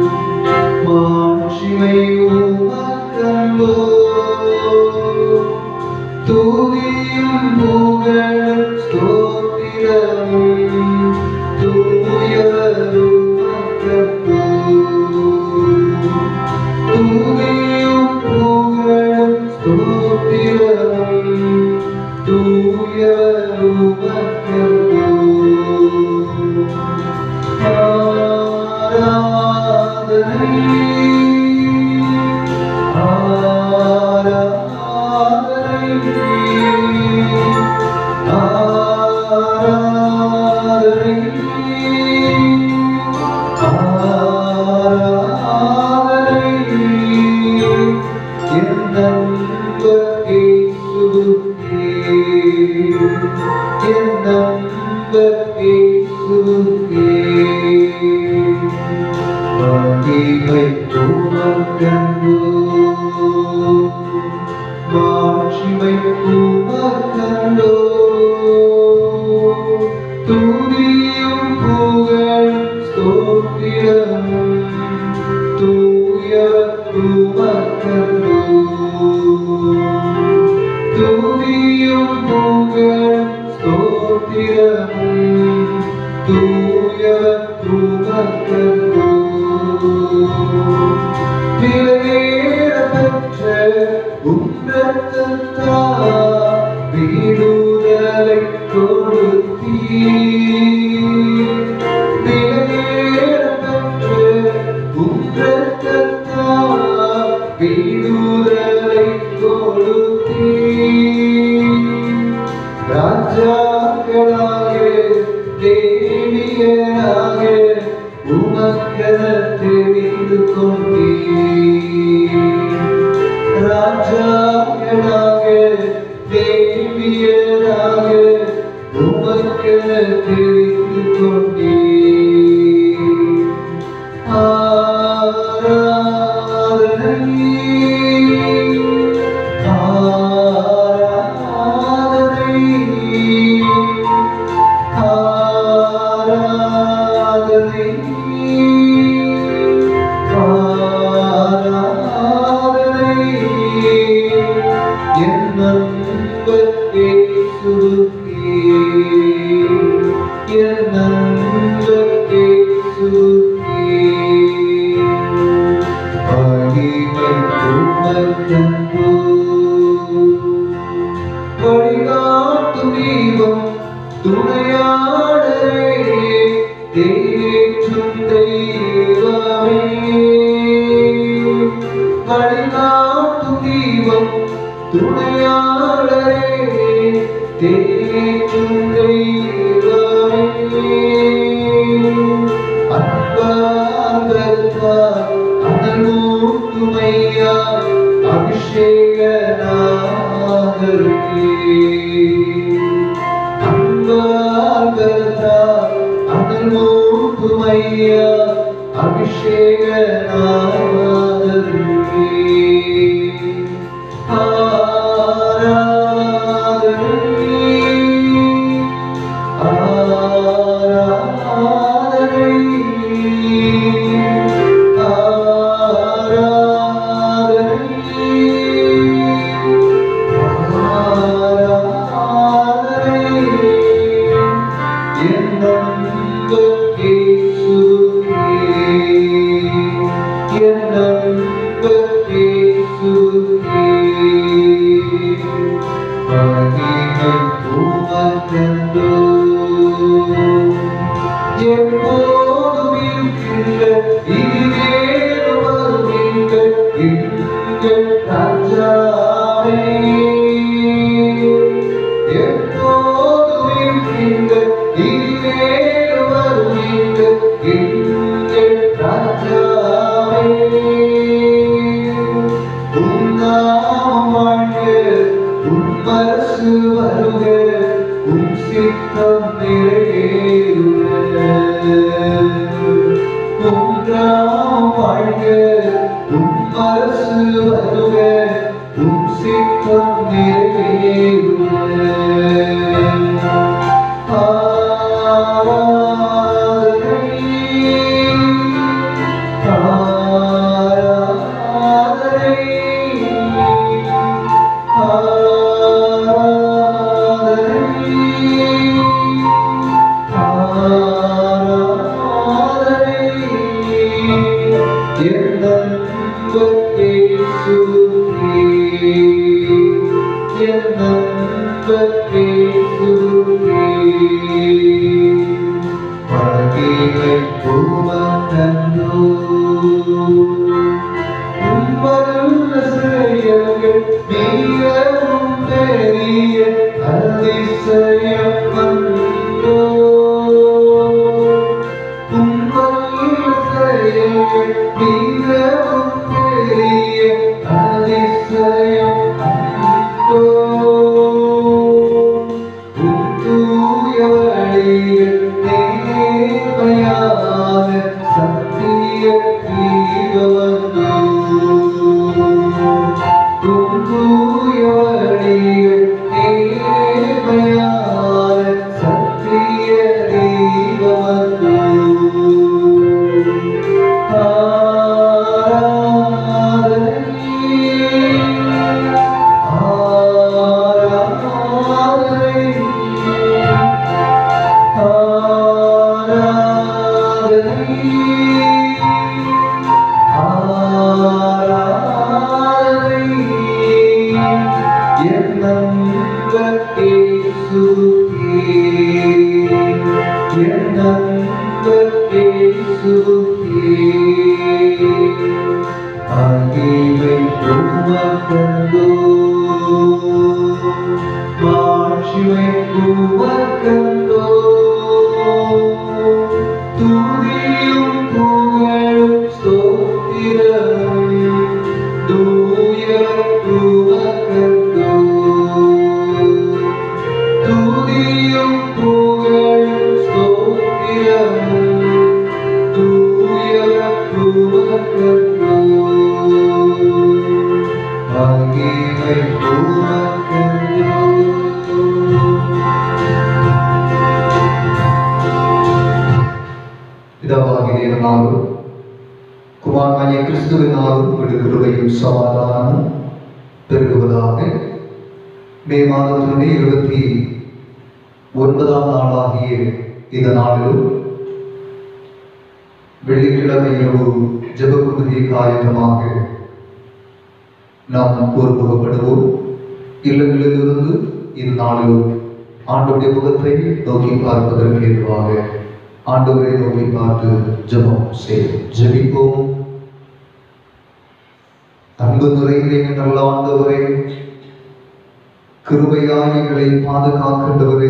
மாட்சிமை உமக்கன்றோ துதியும் புகழும் ஸ்தோத்திரமும் தூயவர் உமக்கன்றோ துதியும் புகழும் ஸ்தோத்திரமும் தூயவர் உமக்கன்றோ மகிமை உமக்கன்றோ மாட்சிமை உமக்கன்றோ துதியும் புகழும் ஸ்தோத்திரமும் தூயவர் உமக்கன்றோ துதியும் புகழும் ஸ்தோத்திரமும் தூயவர் உமக்கன்றோ விலையேறப்பெற்ற உன்றத்தா வீடுதலை கொடுத்தீர் விலையேறப்பெற்ற உன்றத்தா வீடுதலை கொடுத்தீர் ராஜாக்களாக தேவியராக உமக்கென தெரிந்து கொண்டீர் ராஜாக்களாக தேவியராக உமக்கென தெரிந்து கொண்டீர் ஆராதனை வழிகாட்டும் தீபம் துணையாளரே தேற்றும் தெய்வமே வழிகாட்டும் தீபம் துணையாளரே தேற்றும் தெய்வமே அன்பார்வத்தால் அனலூட்டுமையா அபிஷேக நாகருக்கே அன்பார்வத்தால் அனலூட்டுமையா அபிஷேக நாகருக்கே ஆராதனை எப்போதும் இருக்கின்ற இனிமேல் வருகின்ற எங்கள் ராஜாவே எப்போதும் இருக்கின்ற இனிமேல் வருகின்ற எங்கள் ராஜாவே உம் நாமம் வாழ்க, உம் அரசு வருக, உம் சித்தம் நிறைவேறுக. உம் நாமம் வாழ்க, உம் அரசு வருக, உம் சித்தம் நிறைவேறுக. ஆராதனை என் நண்பர் இயேசுவே என் நண்பர் இயேசுவே மகிமை உமக்கன்றோ உம்மருள்ள செயல்கள் மிகவும் பெரிய அதிசயம் அன்றோ உம்மருள்ள செயல்கள் மிகவும் பெரிய அதிசயம் அன்றோ உம் தூய வழியில் நேர்மையான சத்திய தீபவந்தோ உம் தூய வழியில் நேர்மையான சத்திய தீபவந்தோ ஆகியவை உமக்கந்தோ மாட்சிமை உமக்கந்தோ துதியும் புகழும் ஸ்தோத்திரம் தூய உமக்கந்தோ துதியும் புகழும் ஸ்தோத்திரம் தூய உமக்கந்தோ மகிமை உமக்கந்தோ പിതാവാകിയ ദൈവനാമം കുമാരനായ ക്രിസ്തുവിനാമം ഒരു കൃപയും സമാധാനവും പെരുകുവதாக மே மாதத்தினுடைய இருபத்தி ஒன்பதாம் நாளாகிய இந்த நாளிலும் வெள்ளிக்கிழமை இரவு ஜெபக்குருதிக்கு ஆயத்தமாக நாம் ஒருமுகப்படுவோம் இல்லங்களிலிருந்து இந்த நாளிலும் ஆண்டுடைய முகத்தை நோக்கி பார்ப்பதற்கு ஏதுவாக ஆண்டவரை நோக்கி பார்த்து ஜெபம் செய்வோம் ஜெபிப்போம் அன்பு நிறைந்த எங்கள் நல்ல ஆண்டவரே கிருபையாய் எங்களை பாதுகாக்கின்றவரே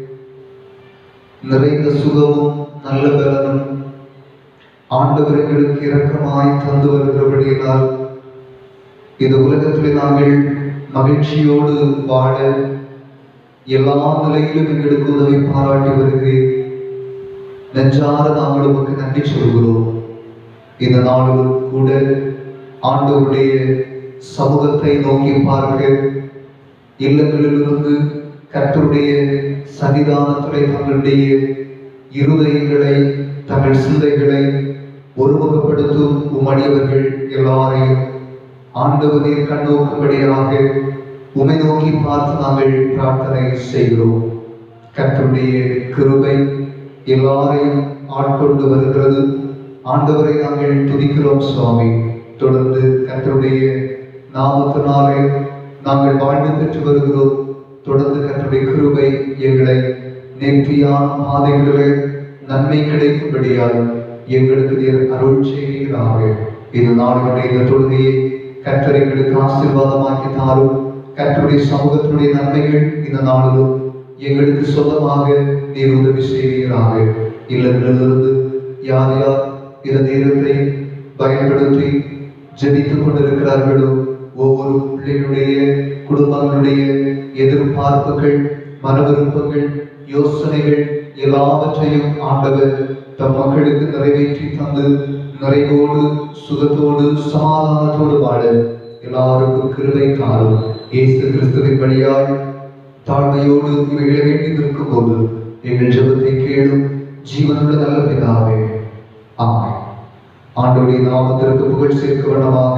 நிறைந்த சுகமும் நல்ல பலனும் ஆண்டவர் எங்களுக்கு இரக்கமாய் தந்து வருகிறபடியினால் இந்த உலகத்தில் நாங்கள் மகிழ்ச்சியோடு வாழ எல்லா நிலையிலும் எங்களுக்கு உதவி பாராட்டி வருகிறேன் நெஞ்சார நாங்கள் உமக்கு நன்றி சொல்கிறோம் இந்த நாளிலும் கூட ஆண்டவருடைய சமூகத்தை நோக்கி பார்க்க இல்லங்களிலிருந்து கர்த்தருடைய சன்னிதானத்திலே தங்களுடைய இருதயங்களை தங்கள் சிந்தைகளை ஒருமுகப்படுத்தும் உம்மடியவர்கள் எல்லாரையும் ஆண்டவர் நீர் கண்ணோக்கும்படியாக உமை நோக்கி பார்த்து நாங்கள் பிரார்த்தனை செய்கிறோம் கர்த்தருடைய கிருபை எல்லாரையும் ஆட்கொண்டு வருகிறது ஆண்டவரை நாங்கள் துதிக்கிறோம் சுவாமி தொடர்ந்து கர்த்தருடைய நாமத்தினாலே நாங்கள் வாழ்ந்து பெற்று வருகிறோம் தொடர்ந்து கர்த்தருடைய கிருபை எங்களை நேர்த்தியான பாதைகளிலே நன்மை கிடைக்கும்படியால் எங்களுக்கு நீர் அருள் செய்வீர்களாக இந்த நாளினுடைய இந்த தொழுகையை கர்த்தர் எங்களுக்கு ஆசீர்வாதமாக்கி தாரும் கர்த்தருடைய சமூகத்தினுடைய நன்மைகள் இந்த நாளிலும் எங்களுக்கு சொந்தமாக நீர் உதவி செய்வீர்களாக இல்லங்களிலிருந்து யார் யார் இந்த நேரத்தை பயன்படுத்தி ஜெபித்துக் கொண்டிருக்கிறார்களோ ஒவ்வொரு பிள்ளைகளுடைய குடும்பங்களுடைய எதிர்பார்ப்புகள் மனவிருப்பங்கள் யோசனைகள் எல்லாவற்றையும் ஆண்டவர் தம் மக்களுக்கு நிறைவேற்றி தந்து நிறைவோடு சுகத்தோடு சமாதானத்தோடு வாழ எல்லாருக்கும் கிருபை தாரும் இயேசு கிறிஸ்துவின் வழியாய் தாழ்மையோடு இவைகளை வேண்டி நிற்கும் போது எங்கள் ஜெபத்தை கேளும் ஜீவனுள்ள நல்ல பிதாவே ஆமென் ஆண்டவருடைய நாமத்திற்கு புகழ் சேர்க்க வண்ணமாக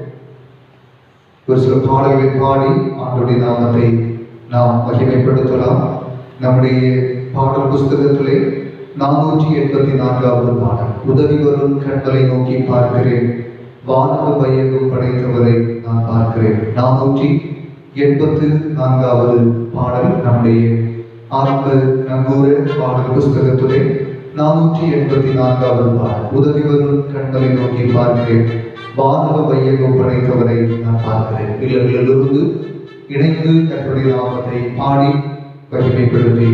ஒரு சில பாடல்களை பாடி ஆண்டவருடைய நாமத்தை நாம் மகிமைப்படுத்தலாம் நம்முடைய பாடல் புஸ்தகத்திலே நானூற்றி எண்பத்தி நான்காவது பாடல் உதவி வரும் கண்களை நோக்கி பார்க்கிறேன் வானக வையகம் படைத்தவரை நான் பார்க்கிறேன் நானூற்றி எண்பத்து நான்காவது பாடல் நம்முடைய ஆரம்ப நங்கூர பாடல் புஸ்தகத்துடைய நானூற்றி எண்பத்தி நான்காவது பாடல் உதவி வரும் கண்களை நோக்கி பார்க்கிறேன் வானக வையகம் படைத்தவரை நான் பார்க்கிறேன் இல்லங்களிலிருந்து இணைந்து கற்றுடைய நாமத்தை பாடி மகிமைப்படுத்தி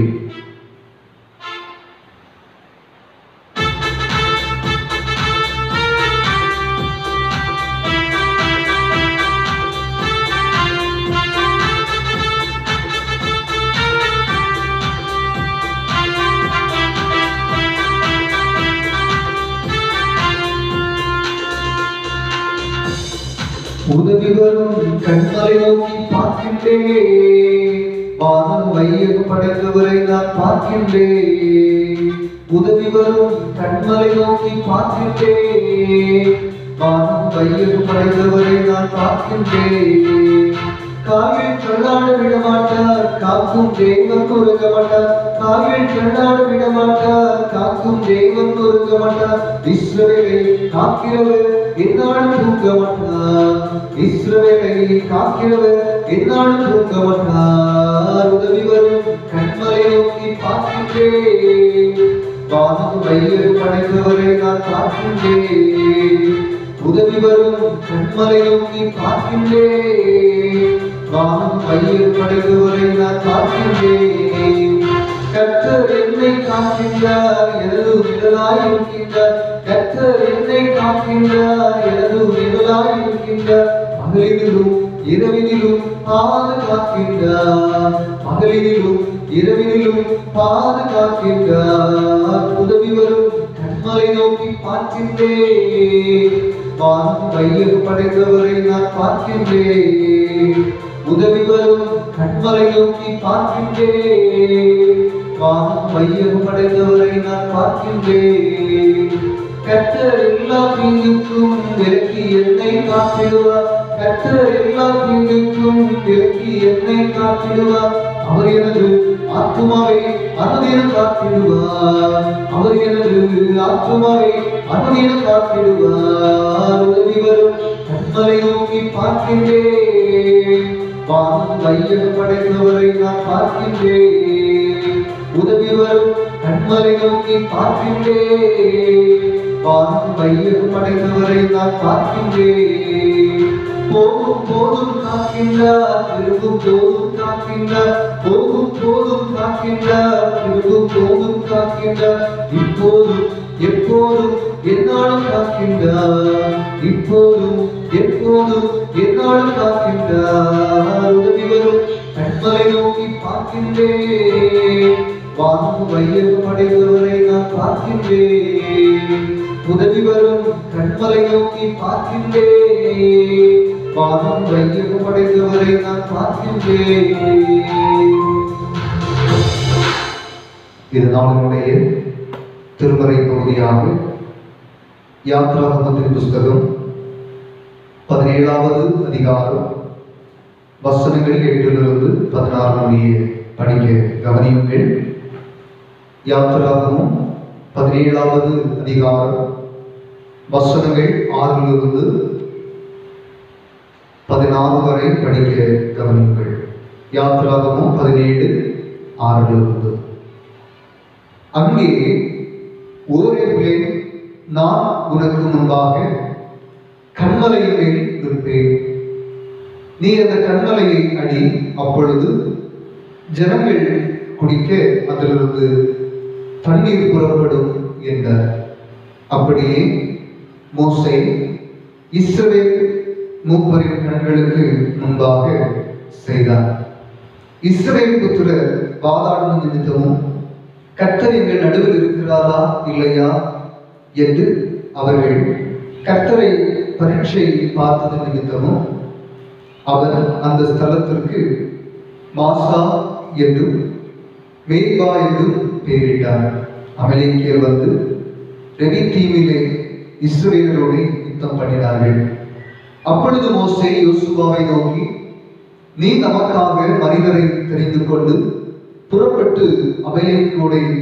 உதவி வரும் கண்களை நோக்கி பார்க்கின்றேன் வானம் வையகம் படைத்தவரை நான் பார்க்கின்றேன் உதவி வரும் கண்களை நோக்கி பார்க்கின்றேன் வானம் வையகம் படைத்தவரை நான் பார்க்கின்றேன் காவில் கண்ணாட விட மாட்டார் காக்கும் தேவன் உருக மாட்டார் காவில் கண்ணாட விட மாட்டார் காக்கும் தேவன் உருக மாட்டார் இஸ்ரவேலை காக்கிறவர் என்னாலும் தூங்க மாட்டார் இஸ்ரவேலை காக்கிறவர் என்னாலும் தூங்க மாட்டார் உதவி வரும் கண்மலை நோக்கி பார்க்கின்றேன் வானம் வையர் படைத்தவரை நான் பார்க்கின்றேன் உதவி வரும் கண்மலை நோக்கி பார்க்கின்றேன் வானம் வையர் படைத்தவரை நான் பார்க்கின்றேன் கர்த்தர் என்னை காக்கின்றார் எனது நிழலாய் இருக்கின்றார் கர்த்தர் என்னை காக்கின்றார் எனது நிழலாய் இருக்கின்றார் பகலிலும் இரவினிலும் பாதுகாக்கின்றார் பகலிலும் இரவினிலும் பாதுகாக்கின்றார் உதவி வரும் கண்மலை நோக்கி பார்க்கின்றேன் வானம் வையர் படைத்தவரை நான் பார்க்கின்றேன் உதவி வரும் கண்மலை நோக்கி பார்க்கின்றேன் வானம் வையகம் படைத்தவரை நான் பார்க்கின்றேன் கர்த்தர் எல்லா தீங்குக்கும் விலக்கி என்னை காத்திடுவார் கர்த்தர் எல்லா தீங்குக்கும் விலக்கி என்னை காத்திடுவார் அவர் எனது ஆத்துமாவை அனுதினம் காத்திடுவார் அவர் எனது ஆத்துமாவை அனுதினம் காத்திடுவார் உதவி வரும் கண்மலை நோக்கி பார்க்கின்றேன் வானம் வையகம் படைத்தவரை நான் பார்க்கின்றேன் உதவி வரும் கண்மலை நோக்கி பார்க்கின்றேன் வானம் வையகம் படைத்தவரை நான் பார்க்கின்றேன் போகும் போதும் காக்கின்றார் திரும்பும் போதும் காக்கின்றார் போகும் போதும் காக்கின்றார் திரும்பும் போதும் காக்கின்றார் இப்போதும் எப்போதும் என்னாலும் காக்கின்றார் இப்போதும் எப்போதும் என்னாலும் காக்கின்றார் உதவி வரும் கண்மலை நோக்கி பார்க்கின்றேன் வானம் வையகம் அடைந்தவரை நான் பார்க்கின்றேன் உதவி வரும் கண்மலை நோக்கி பார்க்கின்றேன் வானம் வையகம் அடைந்தவரை நான் பார்க்கின்றேன் இது நாளினுடைய திருமறை பகுதியாக யாத்ராகமத்தின் புஸ்தகம் பதினேழாவது அதிகாரம் வசனங்கள் எட்டிலிருந்து பதினாறு முடிய படிக்க கவனியுங்கள் யாத்திராகமும் பதினேழாவது அதிகாரம் வசனங்கள் ஆறிலிருந்து பதினாறு வரை படிக்க கவனியுங்கள் யாத்திராகமும் பதினேழு ஆறிலிருந்து அங்கே ஓரேபிலே நான் உனக்கு முன்பாக கண்மலையின் மேல் இருப்பேன் நீ அந்த கண்மலையை அடி அப்பொழுது ஜனங்கள் குடிக்க அதிலிருந்து தண்ணீர் புறப்படும் என்றார் அப்படியே மோசே இஸ்ரவேல் மூப்பரின் கண்களுக்கு முன்பாக செய்தார் இஸ்ரவேல் புத்திரர் வாதாடும் நிமித்தமும் கர்த்தர் எங்கள் நடுவில் இருக்கிறாரா இல்லையா என்று அவர்கள் கர்த்தரை பரீட்சை பார்த்தது நிமித்தமும் அவர் அந்த ஸ்தலத்திற்கு மாசா என்றும் மேய்பா என்றும் பெயரிட்டார் அமலேக்கியர் வந்து ரெவி தீமிலே இஸ்ரவேலரோடு யுத்தம் பண்ணினார்கள் அப்பொழுது மோசே யோசுவாவை நோக்கி நீ நமக்காக மனிதரை தெரிந்து கொண்டு புறப்பட்டு அமலேக்கோடை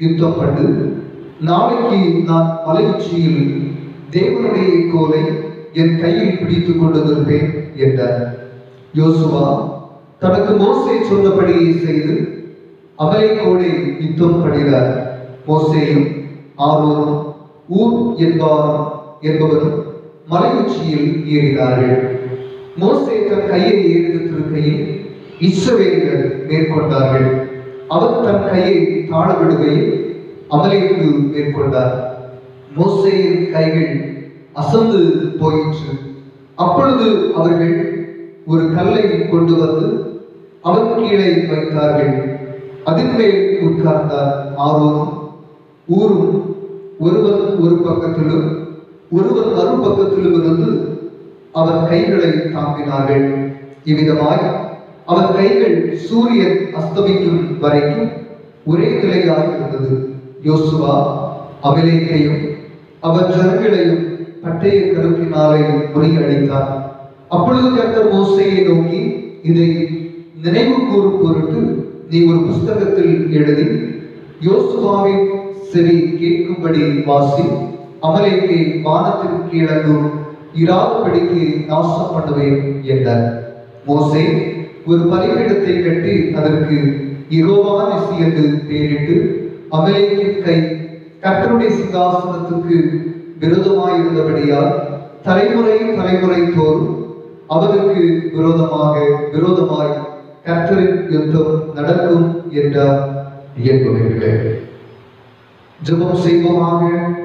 யுத்தம் பண்ணு நாளைக்கு நான் மலை உச்சியில் தேவனுடைய கோலை என் கையில் பிடித்துக் கொண்டு வருவேன் என்றார் யோசுவா தனக்கு மோசே சொன்னபடியே செய்து அமலேக்கோடே யுத்தம் பண்ணினார் மோசேயும் ஆரோனும் ஊர் என்பாரும் என்பவரும் மலை உச்சியில் ஏறினார்கள் மோசே தன் கையை ஏறெடுத்திருக்கையில் இஸ்ரவேலர் மேற்கொண்டார்கள் அவர் தன் கையை தாழ விடுகையில் அமலேக்கு மேற்கொண்டார் மோசேயின் கைகள் அசந்து போயிற்று அப்பொழுது அவர்கள் ஒரு கல்லை கொண்டு வந்து அவன் கீழே வைத்தார்கள் அதன் மேல் உட்கார்ந்தார் ஆரோனும் ஊரும் ஒருவன் ஒரு பக்கத்திலும் ஒருவன் மறுபக்கத்திலும் இருந்து அவன் கைகளை தாங்கினார்கள் இவ்விதமாய் அவன் கைகள் சூரியன் அஸ்தமிக்கும் வரைக்கும் ஒரே நிலையாக இருந்தது யோசுவா அபிலேக்கையும் அவன் ஜனங்களையும் பட்டய கருப்பினாலே முறியடித்தான் அப்பொழுது கர்த்தர் மோசையை நோக்கி இதை நினைவு கூறும் பொருட்டு நீ ஒரு புஸ்தகத்தில் எழுதி யோசுவாவின் செவி கேட்கும்படி வாசி அமலேக்கை வானத்திற்கு கீழங்கும் இராதபடிக்கு நாசம் பண்ணுவேன் என்றார் மோசே ஒரு பலிபீடத்தை கட்டி அதற்கு யெகோவா நிசி என்று பெயரிட்டு அமலேக்கின் கை கர்த்தருடைய சிங்காசனத்துக்கு விரோதமாயிருந்தபடியால் தலைமுறை தலைமுறை தோறும் அவருக்கு விரோதமாக விரோதமாய் கர்த்தரின் யுத்தம் நடக்கும் என்றார் இயல்புகளே ஜெபம் செய்வோமாக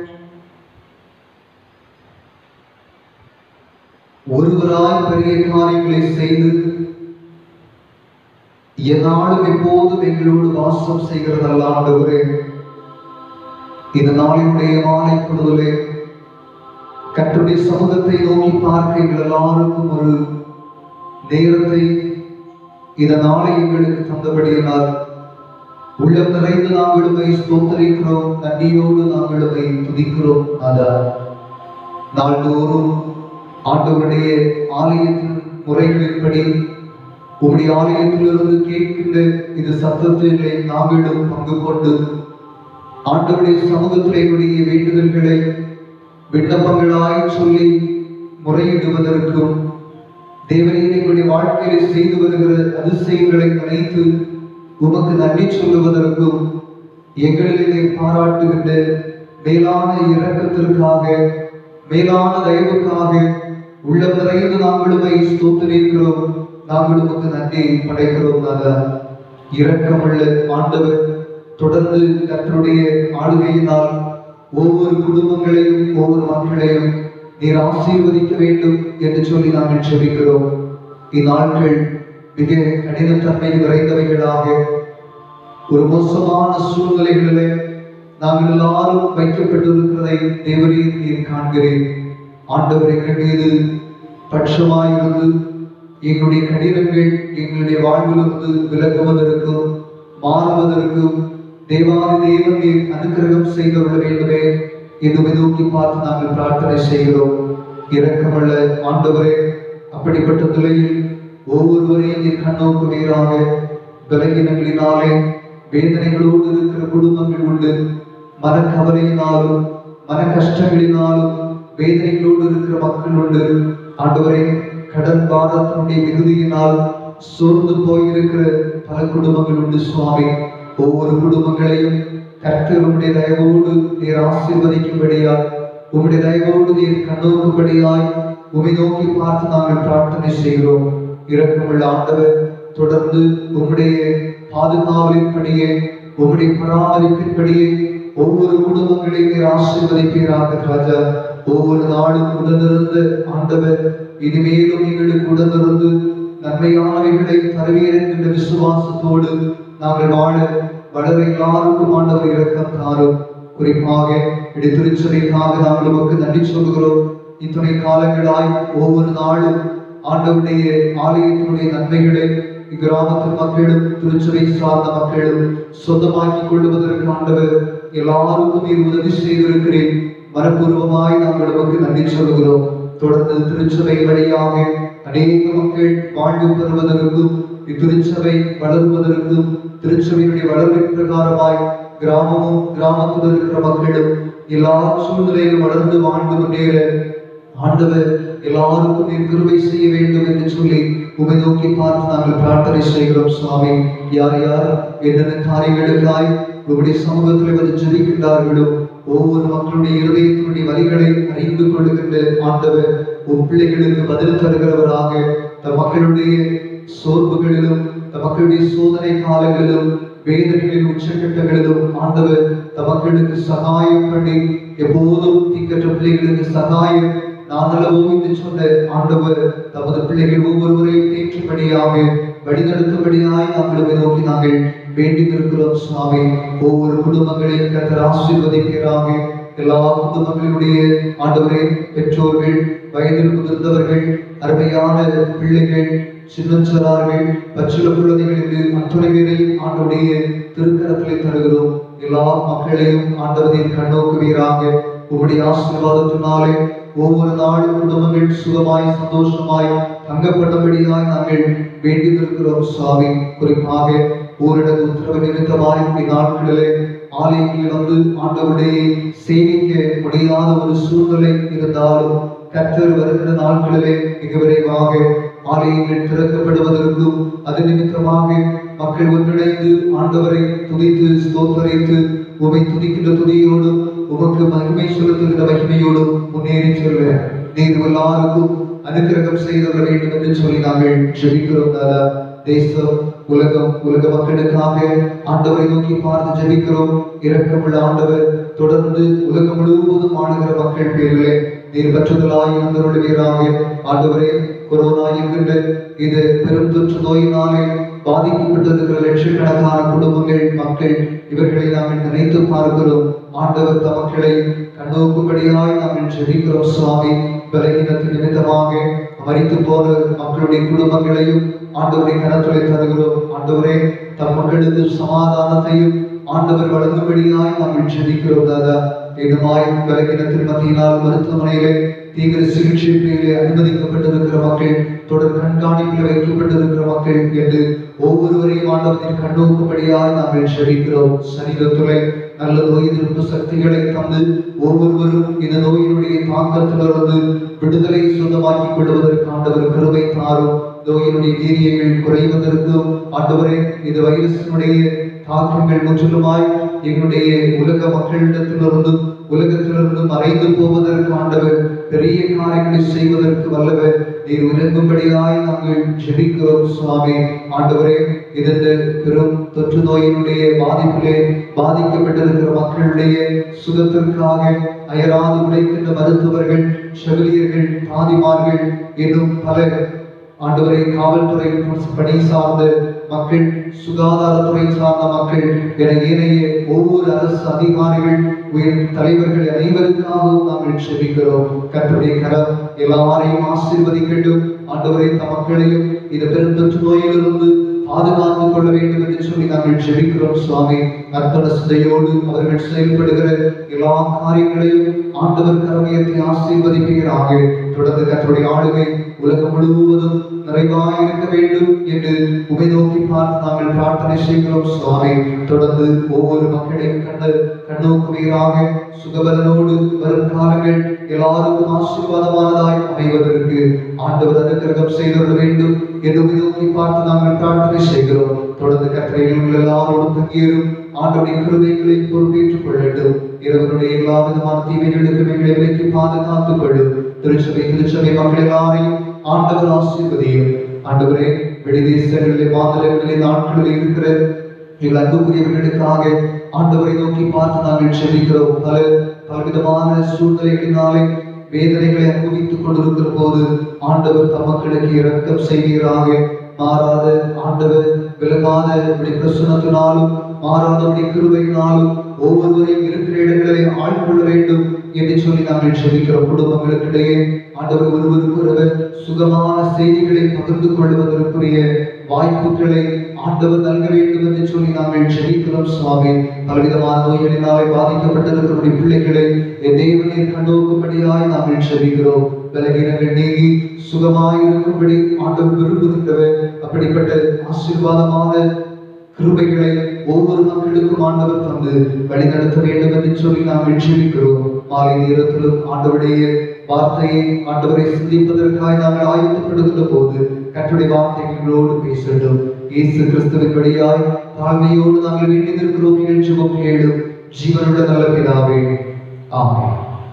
ஒருவராய் பெரிய காரியங்களை செய்து என்னாலும் எப்போதும் எங்களோடு வாசம் செய்கிறதல்ல ஆண்டவரே இந்த நாளினுடைய மாலை பொழுதுலே கர்த்தருடைய சமூகத்தை நோக்கி பார்க்க எங்கள் எல்லாருக்கும் ஒரு நேரத்தை இந்த நாளை எங்களுக்கு தந்தபடியினால் உள்ளம் நிறைந்து நாங்கள் உம்மை ஸ்தோத்தரிக்கிறோம் நன்றியோடு நாங்கள் உம்மை துதிக்கிறோம் அதா நாள்தோறும் ஆண்டவருடைய ஆலயத்தின் முறைகளின்படி உம்முடைய ஆலயத்திலிருந்து கேட்கின்ற இது சத்தத்திலே நாங்களும் பங்கு கொண்டு ஆண்டவருடைய சமூகத்திலே உடைய வேண்டுதல்களை விண்ணப்பங்களாய் சொல்லி முறையிடுவதற்கும் தேவனே எங்களுடைய வாழ்க்கையில செய்து வருகிற அதிசயங்களை நினைத்து உமக்கு நன்றி சொல்லுவதற்கும் எங்களிலே பாராட்டுகின்ற மேலான இரக்கத்திற்காக மேலான தயவுக்காக உள்ளம் நிறைந்து நாங்கள் உம்மை ஸ்தோத்திரிக்கிறோம் நாங்கள் உமக்கு நன்றி படைக்கிறோம் நாதா இரக்கமுள்ள ஆண்டவர் தொடர்ந்து கர்த்தருடைய ஆளுகையினால் ஒவ்வொரு குடும்பங்களையும் ஒவ்வொரு மக்களையும் நீர் ஆசீர்வதிக்க வேண்டும் என்று சொல்லி நாங்கள் செபிக்கிறோம் இந்நாட்கள் மிக கடினத்தன்மை நிறைந்தவைகளாக ஒரு மோசமான சூழ்நிலைகளிலே நாங்கள் எல்லாரும் வைக்கப்பட்டிருக்கிறதை தேவரே நீர் காண்கிறேன் ஆண்டவர் எங்கள் மீது பட்சமாயிருந்து எங்களுடைய கடினங்கள் எங்களுடைய வாழ்விலிருந்து விலகுவதற்கும் மாறுவதற்கும் தேவாதி தேவன் நீர் அனுக்கிரகம் செய்துள்ள வேண்டுமே என்று நோக்கி பார்த்து நாங்கள் பிரார்த்தனை செய்கிறோம் இரக்கமுள்ள ஆண்டவரே அப்படிப்பட்ட நிலையில் ஒவ்வொருவரையும் நீர் கண்ணோக்குவீராக பலகீனங்களினாலே வேதனைகளோடு இருக்கிற குடும்பங்கள் உண்டு மனக்கவலையினாலும் மன கஷ்டங்களினாலும் வேதனைகளோடு இருக்கிற மக்கள் உண்டு ஆண்டவரே கடன் பாரத்தினுடைய மிகுதியினால் சோர்ந்து போயிருக்கிற பல குடும்பங்கள் உண்டு சுவாமி ஒவ்வொரு குடும்பங்களையும் கர்த்தர் உம்முடைய தயவோடு நீர் ஆசீர்வதிக்கும்படியாய் உம்முடைய தயவோடு நீர் கண்ணோக்கும்படியாய் உமை நோக்கி பார்த்து நாங்கள் பிரார்த்தனை செய்கிறோம் இரக்கமுள்ள ஆண்டவர் தொடர்ந்து உம்முடைய பாதுகாவலின்படியே உம்முடைய பராமரிப்பின்படியே ஒவ்வொரு குடும்பங்களையும் நீர் ஆசீர்வதிப்பீராக ராஜா ஒவ்வொரு நாளும் உடனிருந்த ஆண்டவர் இனிமேலும் எங்களுக்கு உடனிருந்து நன்மையானவைகளை தருவீர் என்கின்ற விசுவாசத்தோடு நாங்கள் வாழ வளர எல்லாருக்கும் ஆண்டவர் இரக்கம் தாரும் குறிப்பாக இடி திருச்சபைக்காக நாங்கள் உமக்கு நன்றி சொல்கிறோம் இத்தனை காலங்களாய் ஒவ்வொரு நாளும் ஆண்டவருடைய ஆலயத்தினுடைய நன்மைகளை இக்கிராமத்து மக்களும் திருச்சபை சார்ந்த மக்களும் சொந்தமாக்கிக் கொள்வதற்கு ஆண்டவர் எல்லாருக்கும் நீர் உதவி செய்திருக்கிறேன் மனப்பூர்வமாய் நாங்கள் உமக்கு நன்றி சொல்கிறோம் தொடர்ந்து திருச்சபை வழியாக அநேக மக்கள் வாழ்வு பெறுவதற்கும் இத்திருச்சபை வளருவதற்கும் திருச்சபையுடைய வளர்வின் பிரகாரமாய் கிராமமும் கிராமத்தில் இருக்கிற மக்களும் எல்லா சூழ்நிலையிலும் வளர்ந்து வாழ்ந்து முன்னேற ஆண்டவர் எல்லாருக்கும் நீர் கிருபை செய்ய வேண்டும் என்று சொல்லி உமை நோக்கி பார்த்து நாங்கள் பிரார்த்தனை செய்கிறோம் சுவாமி யார் யார் என்னென்ன காரியங்களுக்காய் உங்களுடைய சமூகத்தில் வந்து ஜெபிக்கின்றார்களோ ஒவ்வொரு மக்களுடைய இருதயத்தினுடைய வழிகளை அறிந்து கொள்ளுகின்ற ஆண்டவர் உன் பிள்ளைகளுக்கு பதில் தருகிறவராக தம் மக்களுடைய சோர்வுகளிலும் தம் மக்களுடைய சோதனை காலங்களிலும் வேதனைகளின் உச்சக்கட்டங்களிலும் ஆண்டவர் தம் மக்களுக்கு சகாயம் பண்ணி எப்போதும் திக்கற்ற பிள்ளைகளுக்கு சகாயம் நான் அல்லவோ என்று சொன்ன ஆண்டவர் தமது பிள்ளைகள் ஒவ்வொருவரையும் தேற்றும்படியாக வழிநடத்தும்படியாய் நாங்கள் நோக்கி நாங்கள் வேண்டி நிற்கிறோம் சுவாமி ஒவ்வொரு குடும்பங்களையும் கத்தர் ஆசீர்வதிக்கிறாங்க எல்லா குடும்பங்களினுடைய ஆண்டவரே பெற்றோர்கள் வயதில் முதிர்ந்தவர்கள் அருமையான பிள்ளைகள் சின்னஞ்சிறார்கள் பச்சில குழந்தைகளுக்கு அத்துணை பேரையும் ஆண்டவருடைய திருக்கரத்திலே தருகிறோம் எல்லா மக்களையும் ஆண்டவரின் கண்ணோக்குவீராக உங்களுடைய ஆசீர்வாதத்தினாலே ஒவ்வொரு நாளும் குடும்பங்கள் சுகமாய் சந்தோஷமாய் தங்கப்பட்டபடியாய் நாங்கள் வேண்டி நிற்கிறோம் சுவாமி குறிப்பாக ஊரடங்கு உத்தரவு நிமித்தமாய் இந்த நாட்களிலே ஆலயங்களில் வந்து ஆண்டவருடைய சேவிக்க முடியாத ஒரு சூழ்நிலை இருந்தாலும் கற்றர் வருகிற நாட்களிலே மிக விரைவாக ஆலயங்கள் திறக்கப்படுவதற்கும் அது நிமித்தமாக மக்கள் ஒன்றிணைந்து ஆண்டவரை துதித்து ஸ்தோத்தரித்து உமை துதிக்கின்ற துதியோடும் உமக்கு மகிமை செலுத்துகிற மகிமையோடும் முன்னேறி செல்ல நீர் எல்லாருக்கும் அனுக்கிரகம் செய்திட வேண்டும் என்று சொல்லி நாங்கள் ஜெபிக்கிறோம் தாதா தேசம் உலகம் உலக மக்களுக்காக ஆண்டவரை நோக்கி பார்த்து ஜெபிக்கிறோம் இரக்கமுள்ள ஆண்டவர் தொடர்ந்து உலகம் முழுவதும் ஆளுகிற மக்கள் பேரிலே நீர் பற்றுதலாய் இருந்தருளுவீராக ஆண்டவரே கொரோனா என்கின்ற இது பெரும் தொற்று நோயினாலே பாதிக்கப்பட்டிருக்கிற லட்சக்கணக்கான குடும்பங்கள் மக்கள் இவர்களை நாங்கள் நினைத்து பார்க்கிறோம் ஆண்டவர் தம் மக்களை கண்ணோக்கும்படியாய் நாங்கள் ஜெபிக்கிறோம் சுவாமி பலகீனத்தின் நிமித்தமாக மறித்து போன மக்களுடைய குடும்பங்களையும் ஆண்டவருடைய கரத்துறை தருகிறோம் ஆண்டவரே தம் மக்களுக்கு சமாதானத்தையும் ஆண்டவர் வழங்கும்படியாய் நாங்கள் ஜெபிக்கிறோம் தாதா ஏதுமாய் பலகீனத்தின் மத்தியினால் மருத்துவமனையிலே தீவிர சிகிச்சை பிரிவிலே அனுமதிக்கப்பட்டிருக்கிற மக்கள் தொடர் கண்காணிப்பில் வைக்கப்பட்டிருக்கிற மக்கள் என்று ஒவ்வொருவரையும் ஆண்டவரின் கண்ணோக்கும்படியாய் நாங்கள் ஜெபிக்கிறோம் சரீரத்துறை நல்ல நோய் எதிர்ப்பு சக்திகளை தந்து ஒவ்வொருவரும் இந்த நோயினுடைய தாக்கத்திலிருந்து விடுதலை சொந்தமாக்கிக் கொள்வதற்கு ஆண்டவர் கிருபை தாரும் நோயினுடைய வீரியங்கள் குறைவதற்கும் ஆண்டவரே இந்த வைரஸினுடைய தாக்கங்கள் முற்றிலுமாய் எங்களுடைய உலக மக்களிடத்திலிருந்தும் உலகத்திலிருந்தும் மறைந்து போவதற்கு ஆண்டவர் பெரிய காரியங்களை செய்வதற்கு வல்லவர் நீர் இறங்கும்படியாய் நாங்கள் ஜெபிக்கிறோம் சுவாமி ஆண்டவரே இந்த பெரும் தொற்று நோயினுடைய பாதிப்பிலே பாதிக்கப்பட்டிருக்கிற மக்களுடைய சுகத்திற்காக அயராது உழைக்கின்ற மருத்துவர்கள் செவிலியர்கள் தாதிமார்கள் இன்னும் பல ஆண்டவரை காவல்துறை பணி சார்ந்த மக்கள் சுகாதாரத்துறை சார்ந்த மக்கள் என ஏனைய ஒவ்வொரு அரசு அதிகாரிகள் உயர் தலைவர்கள் அனைவருக்காகவும் நாங்கள் செபிக்கிறோம் கர்த்தருடைய கரம் எல்லாரையும் ஆசீர்வதிக்கட்டும் ஆண்டவரை தம் மக்களையும் இந்த பெருந்தொற்று நோயிலிருந்து பாதுகாத்துக் கொள்ள வேண்டும் என்று சொல்லி நாங்கள் ஜெபிக்கிறோம் சுவாமி அர்ப்பண சிந்தையோடு அவர்கள் செயல்படுகிற எல்லா காரியங்களையும் ஆண்டவர் கரமையத்தை ஆசீர்வதிப்பீராக தொடர்ந்து கர்த்தருடைய ஆளுகை உலகம் முழுவதும் நிறைவாய் இருக்க வேண்டும் என்று உமை நோக்கி பார்த்து நாங்கள் பிரார்த்தனை செய்கிறோம் சுவாமி தொடர்ந்து ஒவ்வொரு மக்களையும் கண்டு கண்ணோக்குவீராக சுகபலனோடு வரும் காலங்கள் எல்லாருக்கும் ஆசீர்வாதமானதாய் அமைவதற்கு ஆண்டவர் அனுக்கிரகம் செய்துள்ள வேண்டும் என்று உமை நோக்கி பார்த்து நாங்கள் பிரார்த்தனை செய்கிறோம் தொடர்ந்து கற்றையில் உள்ள எல்லாரோடும் தங்கியரும் ஆண்டவருடைய கிருபைகளை பொறுப்பேற்றுக் கொள்ளட்டும் இறைவனுடைய எல்லா விதமான தீமைகளுக்கும் எங்களை விலைக்கு பாதுகாத்துக் கொள்ளும் திருச்சபை திருச்சபை மக்கள் எல்லாரையும் ஆண்டவர் ஆசீர்வதியும் ஆண்டவரே வெளிதேசங்களிலே மாநிலங்களிலே நாட்களில் இருக்கிற எங்கள் அன்புக்குரியவர்களுக்காக ஆண்டவரை நோக்கி பார்த்து நாங்கள் செபிக்கிறோம் பல பலவிதமான சூழ்நிலைகளினாலே வேதனைகளை அனுபவித்துக் கொண்டிருக்கிற போது ஆண்டவர் தம் மக்களுக்கு இரக்கம் செய்வீராக மாறாத ஆண்டவர் விலகாத உடைய பிரசனத்தினாலும் மாறாத உடைய கிருபையினாலும் ஒவ்வொருவரையும் இருக்கிற இடங்களை ஆட்கொள்ள வேண்டும் என்று சொல்லி நாங்கள் செபிக்கிறோம் குடும்பங்களுக்கிடையே ஆண்டவர் ஒருவருக்கு ஒருவர் சுகமான செய்திகளை பகிர்ந்து கொள்வதற்குரிய வாய்ப்புகளை ஆண்டவர் நல்க வேண்டும் என்று சொல்லி நாங்கள் ஜெபிக்கிறோம் சுவாமி பலவிதமான நோய்களினாலே பாதிக்கப்பட்டிருக்கிற பிள்ளைகளை என் தேவனின் கண்டோக்கும்படியாய் நாங்கள் ஜெபிக்கிறோம் பலகீனங்கள் நீங்கி சுகமாய் இருக்கும்படி ஆண்டவர் விரும்புகின்றவர் அப்படிப்பட்ட ஆசீர்வாதமான கிருபைகளை ஒவ்வொரு மக்களுக்கும் ஆண்டவர் தந்து வழிநடத்த வேண்டும் என்று சொல்லி நாம் வெற்றிக்கிறோம் மாலை நேரத்திலும் ஆண்டவருடைய வார்த்தையை ஆண்டவரை சிந்திப்பதற்காக நாங்கள் ஆயத்தப்படுகின்ற போது கற்றுடைய வார்த்தைகளோடு பேசட்டும் இயேசு கிறிஸ்துவின் வழியாய் தாழ்மையோடு நாங்கள் வேண்டி நிற்கிறோம் நிகழ்ச்சியும் கேளும் ஜீவனுள்ள நல்ல பிதாவே ஆமென்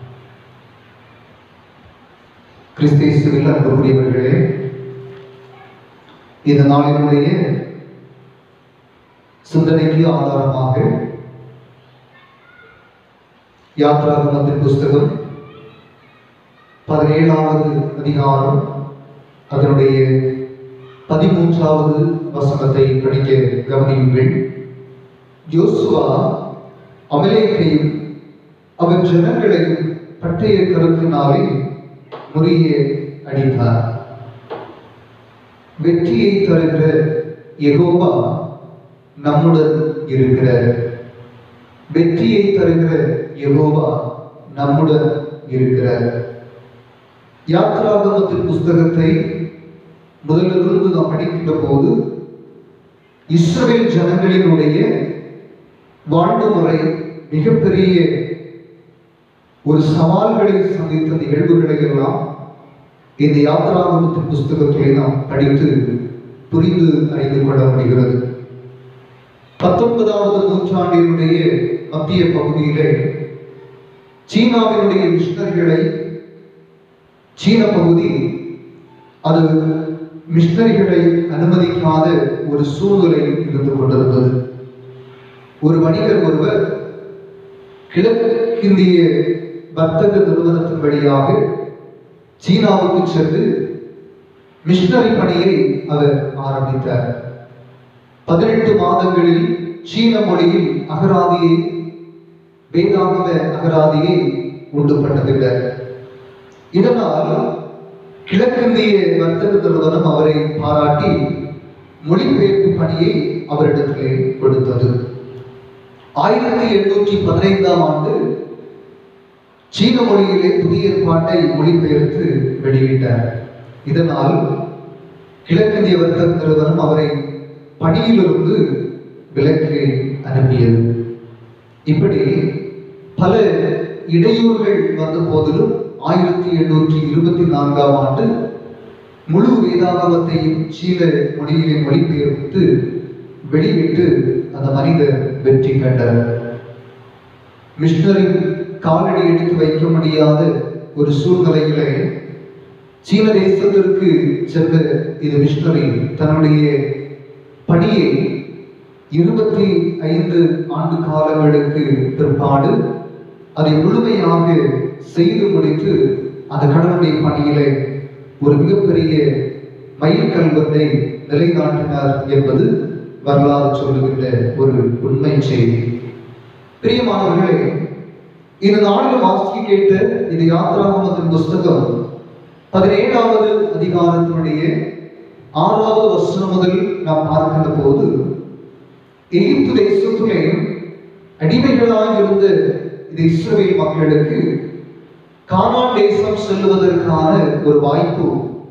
கிறிஸ்தேசுவில் அன்புக்குரியவர்களே இந்த நாளினுடைய சிந்தனைக்கு ஆதாரமாக யாத்ராகமத்தின் புஸ்தகம் பதினேழாவது அதிகாரம் அதனுடைய பதிமூன்றாவது வசனத்தை படிக்க கவனியுங்கள் யோசுவா அமலேக்கையும் அவன் ஜனங்களையும் பட்டய கருத்தினாலே முறிய அடித்தார் வெற்றியை தருகிற யெகோவா நம்முடன் இருக்கிறார் வெற்றியை தருகிற யெகோவா நம்முடன் இருக்கிறார் யாத்ராகமத்தின் புஸ்தகத்தை முதலிலிருந்து நாம் படிக்கின்ற போது இஸ்ரவேல் ஜனங்களினுடைய வாழ்வு முறை மிகப்பெரிய ஒரு சவால்களை சந்தித்த நிகழ்வுகளை எல்லாம் இந்த யாத்ராகமத்தின் புஸ்தகத்திலே நாம் படித்து புரிந்து அறிந்து கொள்ள முடிகிறது பத்தொன்பதாவது நூற்றாண்டினுடைய மத்திய பகுதியிலே சீனாவினுடைய மிஷனரிகளை சீன பகுதி அது மிஷனரிகளை அனுமதிக்காத ஒரு சூழ்நிலை இருந்து கொண்டிருந்தது ஒரு வணிகர் ஒருவர் கிழக்கிந்திய வர்த்தக நிறுவனத்தின் வழியாக சீனாவுக்கு சென்று மிஷனரி பணியை அவர் ஆரம்பித்தார் பதினெட்டு மாதங்களில் சீன மொழியில் அகராதியை வேதாகம அகராதியை உண்டு பண்ணதில்லை இதனால் கிழக்கிந்திய வர்த்தக நிறுவனம் அவரை பாராட்டி மொழிபெயர்ப்பு பணியை அவரிடத்திலே கொடுத்தது ஆயிரத்தி எண்ணூற்றி பதினைந்தாம் ஆண்டு சீன மொழியிலே புதிய ஏற்பாட்டை மொழிபெயர்த்து வெளியிட்டார் இதனால் கிழக்கிந்திய வர்த்தக நிறுவனம் அவரை பணியிலிருந்து விலக்கி அனுப்பியது இப்படி பல இடையூறுகள் வந்த போதிலும் ஆயிரத்தி எண்ணூற்றி இருபத்தி நான்காம் ஆண்டு முழு வேதாகமத்தையும் சீன மொழியிலே மொழிபெயர்த்து வெளியிட்டு அந்த மனிதர் வெற்றி கண்டார் மிஷனரி காலடி எடுத்து வைக்க முடியாத ஒரு சூழ்நிலையிலே சீன தேசத்திற்கு சென்ற இது மிஷனரி தன்னுடைய பணியை இருபத்தி ஐந்து ஆண்டு காலங்களுக்கு பிற்பாடு அதை முழுமையாக செய்து முடித்து அந்த கடவுளுடைய பணியிலே ஒரு மிகப்பெரிய மைல்கல்வத்தை நிலைநாட்டினார் என்பது வரலாறு சொல்லுகின்ற ஒரு உண்மை செய்தி பிரியமானவர்களே இந்த நாளில் வாசிக்க கேட்ட இந்த யாத்ராகமத்தின் புஸ்தகம் பதினேழாவது அதிகாரத்தினுடைய ஆறாவது வசனம் முதல் நாம் பார்க்கின்ற போது எகிப்து தேசத்திலே அடிமைகளாய் இருந்த இந்த இஸ்ரவேல் மக்களுக்கு கானான் தேசம் செல்லுவதற்கான ஒரு வாய்ப்பு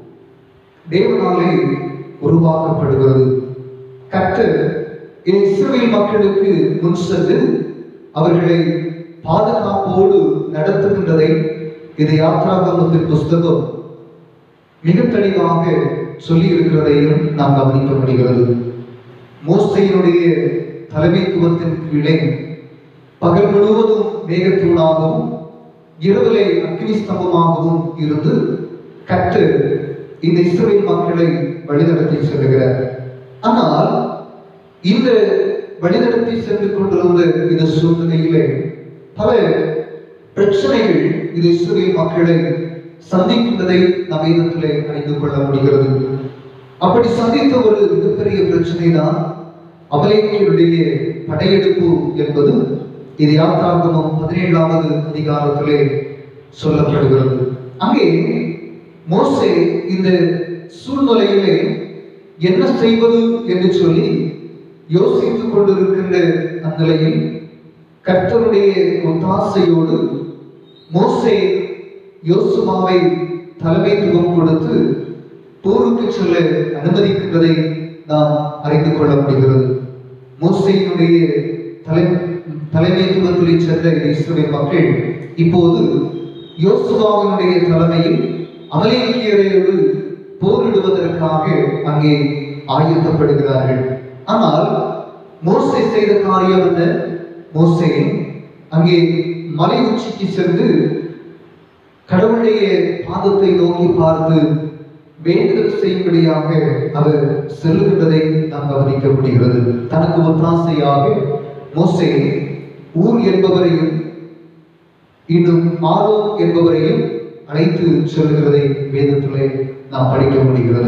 தேவனாலே உருவாக்கப்படுகிறது கர்த்தர் இந்த இஸ்ரவேல் மக்களுக்கு முன் சென்று அவர்களை பாதுகாப்போடு நடத்துகின்றதை இந்த யாத்ராகமத்தின் புஸ்தகம் மிக தெளிவாக சொல்லி இருக்கிறதையும் நாம் கவனிக்க முடிகிறது மோசையினுடைய தலைமைத்துவத்தின் கீழே பகல் முழுவதும் மேகத்தூணாகவும் இரவிலே அக்னி ஸ்தம்பமாகவும் இருந்து கற்று இந்த இஸ்ரவேல் மக்களை வழிநடத்தி செல்கிறார் ஆனால் இந்த வழிநடத்தி சென்று கொண்டிருந்த இந்த சூழ்நிலையிலே பல பிரச்சனைகள் இது இஸ்ரவேல் மக்களை சந்திக்கின்றதை நம் வேதத்திலே அறிந்து கொள்ள முடிகிறது அப்படி சந்தித்த ஒரு மிகப்பெரிய பிரச்சனை தான் அமலேக்கியருடைய படையெடுப்பு என்பது இது யாத்ராகமம் பதினேழாவது அதிகாரத்திலே சொல்லப்படுகிறது அங்கே மோசே இந்த சூழ்நிலையிலே என்ன செய்வது என்று சொல்லி யோசித்துக் கொண்டிருக்கின்ற அந்நிலையில் கர்த்தருடைய ஒத்தாசையோடு மோசே யோசுவாவை தலைமைத்துவம் கொடுத்து போருக்கு செல்ல அனுமதிக்கின்றதை நாம் அறிந்து கொள்ள முடிகிறது மோசையினுடைய தலை தலைமைத்துவத்தில் சென்ற இந்த இஸ்ரவேல் மக்கள் இப்போது யோசுவாவினுடைய தலைமையில் அமலேக்கியரோடு போரிடுவதற்காக அங்கே ஆயத்தப்படுகிறார்கள் ஆனால் மோசே செய்த காரியம் என்ன மோசே அங்கே மலை உச்சிக்கு சென்று கடவுளுடைய பாதத்தை நோக்கி பார்த்து வேண்டுதல் செய்யும்படியாக அவர் செல்லுகின்றதை நாம் கவனிக்க முடிகிறது தனக்கு ஒத்தாசையாக மோசே ஊர் என்பவரையும் இன்னும் ஆரோன் என்பவரையும் அழைத்து செல்கிறதை வேதத்திலே நாம் படிக்க முடிகிறது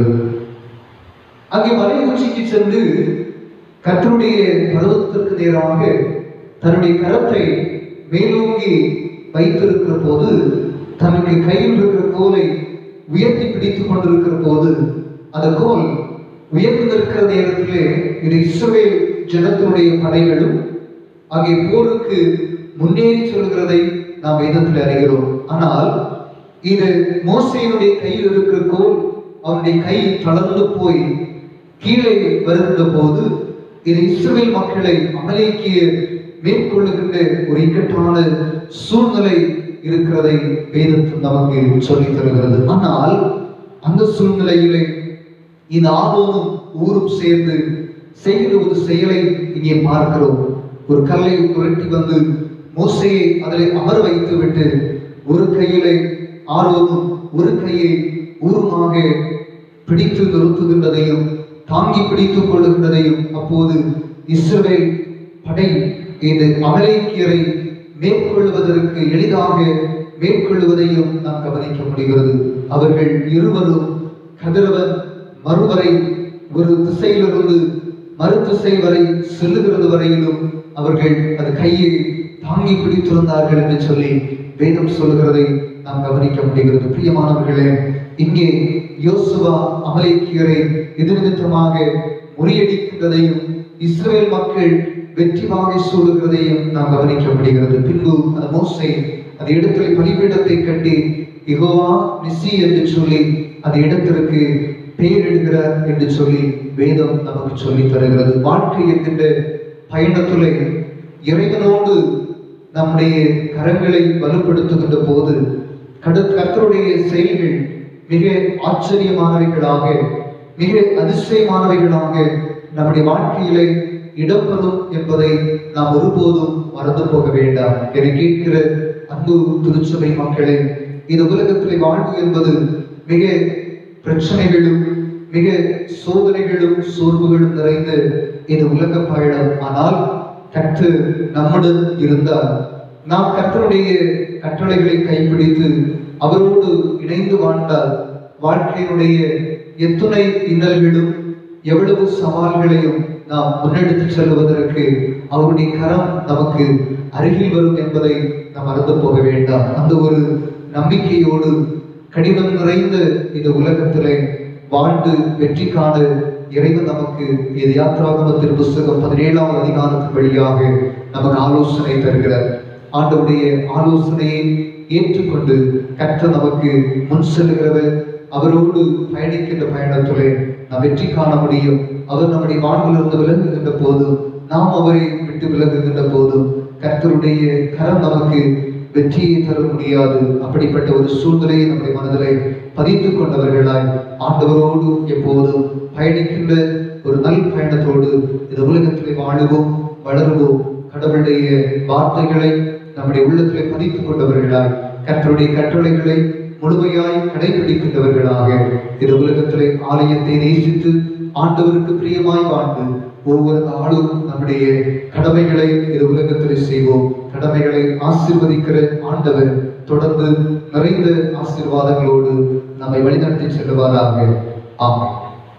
அங்கே மலை உச்சிக்கு சென்று கர்த்தருடைய பருவத்திற்கு நேராக தன்னுடைய கரத்தை மேலோங்கி வைத்திருக்கிற போது தனக்கு கையில் இருக்கிற கோலை உயர்த்தி பிடித்துக் கொண்டிருக்கிற போது அந்த கோல் உயர்ந்து நிற்கிற நேரத்திலே இது இஸ்ரவேல் ஜனத்தினுடைய படைகளும் அங்கே போருக்கு முன்னேறி சொல்கிறதை நாம் வேதத்தில் அறிகிறோம் ஆனால் இது மோசையினுடைய கையில் இருக்கிற கோல் அவனுடைய கை தளர்ந்து போய் கீழே வருகின்ற போது இது இஸ்ரவேல் மக்களை அமலேக்கிய மேற்கொள்ளுகின்ற ஒரு இக்கட்டான சூழ்நிலை இருக்கிறதை வேதத்தில் நமக்கு சொல்லித் தருகிறது ஆனால் அந்த சூழ்நிலையிலே இந்த ஆர்வமும் ஊரும் சேர்ந்து செய்கிற ஒரு செயலை இங்கே பார்க்கிறோம் ஒரு கல்லை புரட்டி வந்து மோசையை அதில் அமர வைத்து விட்டு ஒரு கையிலே ஆர்வமும் ஒரு கையை ஊருமாக பிடித்து நிறுத்துகின்றதையும் தாங்கி பிடித்துக் கொள்ளுகின்றதையும் அப்போது இஸ்ரவேல் படை இந்த அமலேக்கியரை மேற்கொள்வதற்கு எளிதாக மேற்கொள்வதையும் நாம் கவனிக்க முடிகிறது அவர்கள் இருவரும் கதிரவன் மறுவரை ஒரு திசையிலிருந்து மறு திசை வரை செல்லுகிறது வரையிலும் அவர்கள் அது கையை தாங்கி பிடித்திருந்தார்கள் என்று சொல்லி வேதம் சொல்கிறதை நாம் கவனிக்க முடிகிறது பிரியமானவர்களே இங்கே யோசுவா அமலேக்கியரை எதிர்நிமித்தமாக முறியடிக்கின்றதையும் இஸ்ரேல் மக்கள் வெற்றி வாகை சூழுகிறதையும் நாம் கவனிக்க முடிகிறது பின்பு அந்த மோசை அந்த இடத்துல பலிபீடத்தை கட்டி இகோவா நிசி என்று சொல்லி அந்த இடத்திற்கு பெயரிடுகிறார் என்று சொல்லி வேதம் நமக்கு சொல்லி தருகிறது வாழ்க்கை என்கின்ற பயணத்திலே இறைவனோடு நம்முடைய கரங்களை வலுப்படுத்துகின்ற போது கடு கர்த்தருடைய செயல்கள் மிக ஆச்சரியமானவைகளாக மிக அதிசயமானவைகளாக நம்முடைய வாழ்க்கையிலே இடம்பெறும் என்பதை நாம் ஒருபோதும் மறந்து போக வேண்டாம் என கேட்கிற அன்பு திருச்சபை மக்களே இந்த உலகத்திலே வாழ்வு என்பது மிக பிரச்சனைகளும் மிக சோதனைகளும் சோர்வுகளும் நிறைந்த இந்த உலக பயணம் ஆனால் கற்று நம்முடன் இருந்தால் நாம் கர்த்தருடைய கட்டளைகளை கைப்பிடித்து அவரோடு இணைந்து வாழ்ந்தால் வாழ்க்கையினுடைய எத்துணை இன்னல்களும் எவ்வளவு சவால்களையும் நாம் முன்னெடுத்து செல்வதற்கு அவருடைய கரம் நமக்கு அருகில் வரும் என்பதை நாம் மறந்து போக வேண்டாம் அந்த ஒரு நம்பிக்கையோடு கடினம் நிறைந்த இந்த உலகத்திலே வாழ்ந்து வெற்றி காண இறைவன் நமக்கு இது யாத்ராகமத்தின் புஸ்தகம் பதினேழாம் அதிகாரத்தின் வழியாக நமக்கு ஆலோசனை தருகிறார் ஆண்டவருடைய ஆலோசனையை ஏற்றுக்கொண்டு கற்ற நமக்கு முன் செல்கிறவர் அவரோடு பயணிக்கின்ற பயணத்திலே நாம் வெற்றி காண முடியும் அவர் நம்முடைய வாழ்விலிருந்து விலகுகின்ற போதும் நாம் அவரை விட்டு விலகுகின்ற போதும் கர்த்தருடைய கரம் நமக்கு வெற்றியை தர முடியாது அப்படிப்பட்ட ஒரு சூழ்நிலையை நம்முடைய மனதிலே பதித்துக் கொண்டவர்களாய் ஆண்டவரோடு எப்போதும் பயணிக்கின்ற ஒரு நல் பயணத்தோடு இந்த உலகத்திலே வாழுவோம் வளருவோம் கடவுளுடைய வார்த்தைகளை நம்முடைய உள்ளத்திலே பதித்துக் கொண்டவர்களாய் கர்த்தருடைய கட்டளைகளை முழுமையாய் கடைபிடிக்கின்றவர்களாக இந்த உலகத்திலே ஆலயத்தை நேசித்து ஆண்டவருக்கு பிரியமாய் வாழ்ந்து ஒவ்வொரு நாளும் நம்முடைய கடமைகளை இந்த உலகத்திலே செய்வோம் கடமைகளை ஆசீர்வதிக்கிற ஆண்டவர் தொடர்ந்து நிறைந்த ஆசீர்வாதங்களோடு நம்மை வழிநடத்தி செல்வாராக ஆமாம்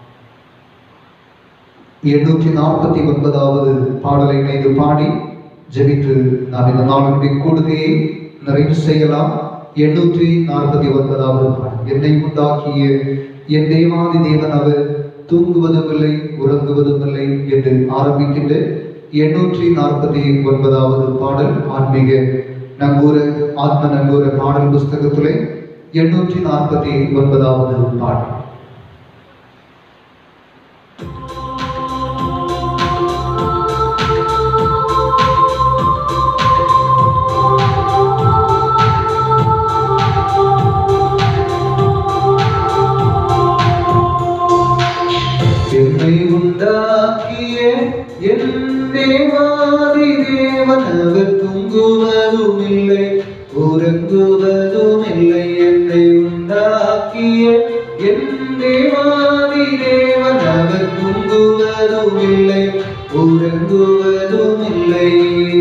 எண்ணூற்றி நாற்பத்தி ஒன்பதாவது பாடலை இணைந்து பாடி ஜெபித்து நாம் இந்த நாளுடைய கூடுகையை நிறைவு செய்யலாம் எண்ணூற்றி நாற்பத்தி ஒன்பதாவது பாடல் என்னை உண்டாக்கிய என் தேவாதி தேவன் அவர் தூங்குவதும் இல்லை உறங்குவதும் இல்லை என்று ஆரம்பிக்கின்ற எண்ணூற்றி நாற்பத்தி ஒன்பதாவது பாடல் ஆன்மீக நங்கூர ஆத்ம நங்கூர பாடல் புஸ்தகத்திலே எண்ணூற்றி நாற்பத்தி ஒன்பதாவது பாடல் ஆ உண்டாக்கிய என் தேவாதி தேவன் அவர் தூங்குவதும் இல்லை உறங்குவதும் இல்லை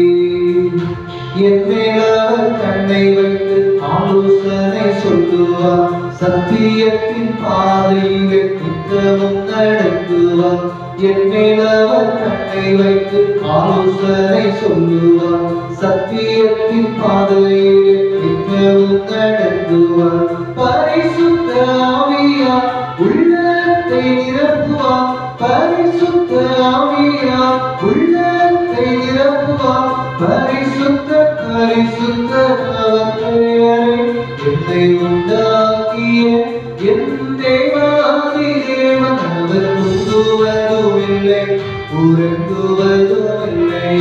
என் மேல் அவர் கண்ணை வைத்து ஆலோசனை சொல்லுவார் சத்தியத்தின் பாதையிலே குற்றமும் நடத்துவார் என் மேல் அவர் கண்ணை வைத்து ஆலோசனை சொல்லுவார் சத்தியத்தின் பாதையிலே குற்றமும் நடத்துவார் பரிசுத்த ஆவியார் உள்ளத்தை நிரப்புவார் பரிசுத்த ஆவியார் உள்ளத்தை நிரப்புவார் பரிசுத்த பரிசுத்த அவர் பெயரை என்னை உண்டாக்கிய என் தேவாதி தேவன் அவர் தூங்குவதும் இல்லை உறங்குவதும் இல்லை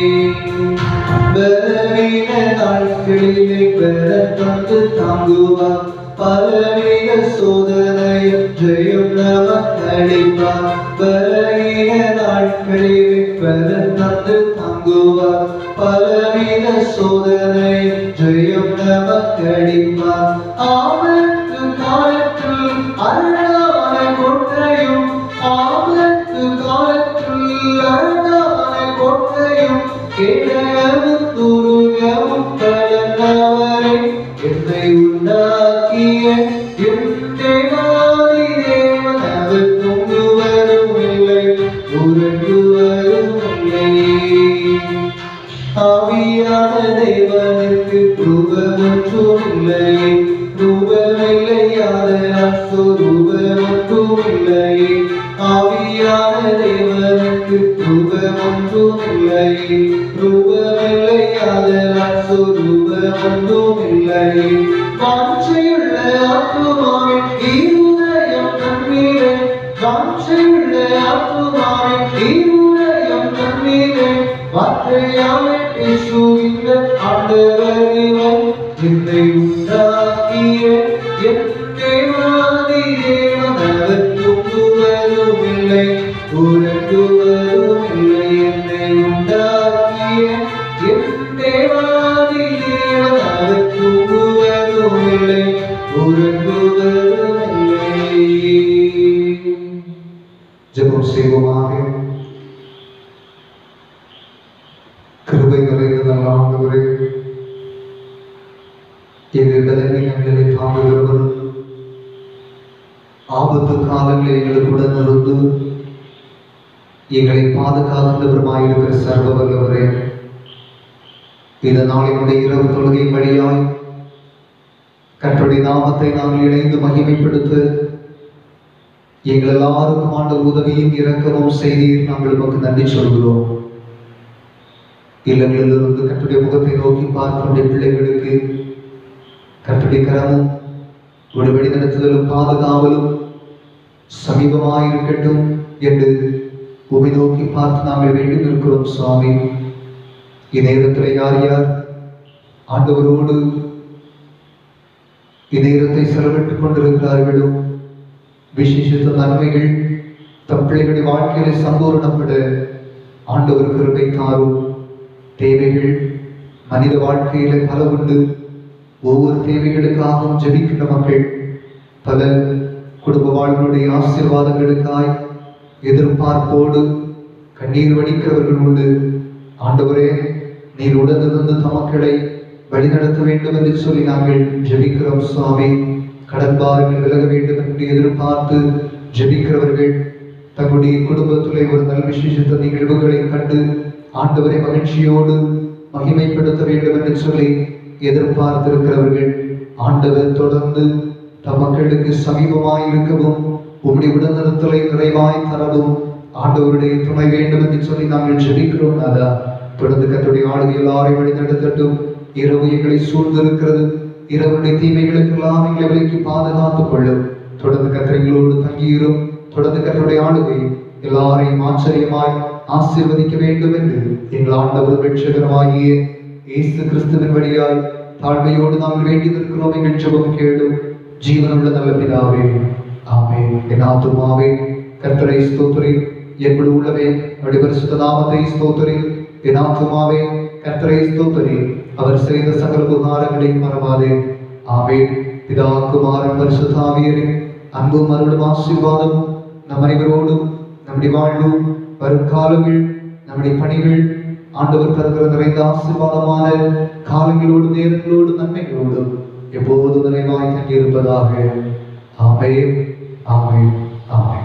பலவீன நாட்களிலே பெற தந்து தாங்குவார் பலவீன சோதனையில் ஜெயம் நமக்கு அளிப்பார் பலவீன நாட்களிலே பெற தந்து தாங்குவார் பலவீன சோதனையில் ஜெயம் நமக்கு அளிப்பார் ஆபத்து காலத்தில் அருளான கொட்டையும் ஆபத்து காலத்தில் அருளான கொட்டையும் கேடகமும் துருகமும் கடந்தவரை என்னை உண்டாக்கிய என் தேவாதி தேவன் அவர் தூங்குவதும் இல்லை உறங்குவதும் இல்லை ஆவியான தேவனுக்கு ரூபமொன்றும் இல்லை ரூபமில்லையாத சொரூபமொன்றும் இல்லை ஆவியான தேவனுக்கு ரூபமொன்றும் இல்லை ரூபமில்லையாத சொரூபமொன்றும் இல்லை வாஞ்சையுள்ள ஆத்துமாவின் இருதயம் தண்ணீரே வாஞ்சையுள்ள ஆத்துமாவின் இருதயம் தண்ணீரே வார்த்தையாமே இயேசுவின் ஆண்டவர் இவர் என்னை உண்டாக்கிய என் தேவாதி தேவன் அவர் தூங்குவதும் இல்லை உறங்குவதும் இல்லை என்னை உண்டாக்கிய என் தேவாதி தேவன் அவர் தூங்குவதும் இல்லை உறங்குவதும் இல்லை ஜெபம் செய்வோமாக கிருபை நிறைந்த நல்ல ஆண்டவரே எங்கள் பலவீனங்களை தாங்குகிறவரும் ஆபத்து காலங்களில் எங்களுக்குடன் இருந்து எங்களை பாதுகாக்கின்றவருமாயிருக்கிற சர்வ வல்லவரே இந்த நாளினுடைய இரவு தொழுகை வழியாய் கற்றுடைய நாமத்தை நாங்கள் இணைந்து மகிமைப்படுத்த எங்கள் எல்லாருக்கும் ஆண்ட உதவியும் இரக்கமும் செய்தீர் நாங்கள் உமக்கு நன்றி சொல்கிறோம் இல்லங்களிலிருந்து கற்றுடைய முகத்தை நோக்கி பார்க்கின்ற பிள்ளைகளுக்கு கற்றுடைய கரமும் ஒரு வழிநடத்துதலும் பாதுகாவலும் சமீபமாயிருக்கட்டும் என்று உமை நோக்கி பார்த்து நாங்கள் வேண்டும் இருக்கிறோம் சுவாமி இந்நேரத்தில் யார் யார் ஆண்டவரோடு இந்நேரத்தை செலவிட்டுக் கொண்டிருக்கிறார்களோ விசேஷித்த நன்மைகள் தம் பிள்ளைகளுடைய வாழ்க்கையில சம்பூரணப்பட ஆண்டவர் கிருபை தாரும் தேவைகள் மனித வாழ்க்கையில பல உண்டு ஒவ்வொரு தேவைகளுக்காகவும் ஜெபிக்கின்ற மக்கள் பல குடும்ப வாழ்வுடைய ஆசீர்வாதங்களுக்காய் எதிர்பார்ப்போடு கண்ணீர் வடிக்கிறவர்கள் உண்டு ஆண்டவரே நீர் உடனிருந்து தமக்களை வழிநடத்த வேண்டும் என்று சொல்லி நாங்கள் ஜெபிக்கிறோம் சுவாமி கடன் பாருங்கள் விலக வேண்டும் என்று எதிர்பார்த்து ஜெபிக்கிறவர்கள் தங்களுடைய குடும்பத்திலே ஒரு நல் விசேஷத்த நிகழ்வுகளை கண்டு ஆண்டவரை மகிழ்ச்சியோடு மகிமைப்படுத்த வேண்டும் என்று சொல்லி எதிர்பார்த்திருக்கிறவர்கள் ஆண்டவர் தொடர்ந்து தம் மக்களுக்கு சமீபமாய் இருக்கவும் உம்முடைய உடனிருத்தலை நிறைவாய் தரவும் ஆண்டவருடைய துணை வேண்டும் என்று சொல்லி நாங்கள் ஜெபிக்கிறோம் நாதா தொடர்ந்து கத்துடைய ஆளுகை எல்லாரையும் வழி நடத்தட்டும் இரவு எங்களை சூழ்ந்திருக்கிறது இரவுடைய தீமைகளுக்கெல்லாம் எங்களை விலக்கி பாதுகாத்துக் கொள்ளும் தொடர்ந்து கத்திரைகளோடு தங்கியிரும் தொடர்ந்து கத்தருடைய ஆளுகை எல்லாரையும் ஆச்சரியமாய் ஆசீர்வதிக்க வேண்டும் என்று எங்கள் ஆண்டவர் வெற்றிகரமாகிய இயேசு கிறிஸ்துவின் வழியாய் தாழ்மையோடு நாங்கள் வேண்டி நிற்கிறோம் எங்கள் ஜெபம் கேளும் ஜீவனுள்ள நல்ல பிதாவே ஆமே என் ஆத்துமாவே கர்த்தரை ஸ்தோத்திரி என்பது உள்ளவே அவருடைய பரிசுத்த நாமத்தை ஸ்தோத்திரி என் ஆத்துமாவே கர்த்தரை ஸ்தோத்திரி அவர் செய்த சகல உபகாரங்களை மறவாதே ஆமே பிதா குமாரன் பரிசுத்தாவியரின் அன்பும் அருளும் ஆசீர்வாதமும் நம் அனைவரோடும் நம்முடைய வாழ்வு வரும் காலங்கள் நம்முடைய பணிகள் ஆண்டவர் தருகிற நிறைந்த ஆசீர்வாதமான காலங்களோடு நேரங்களோடு நன்மைகளோடும் எப்போதும் நிறைவாய் தங்கியிருப்பதாக ஆமென் ஆமென் ஆமென்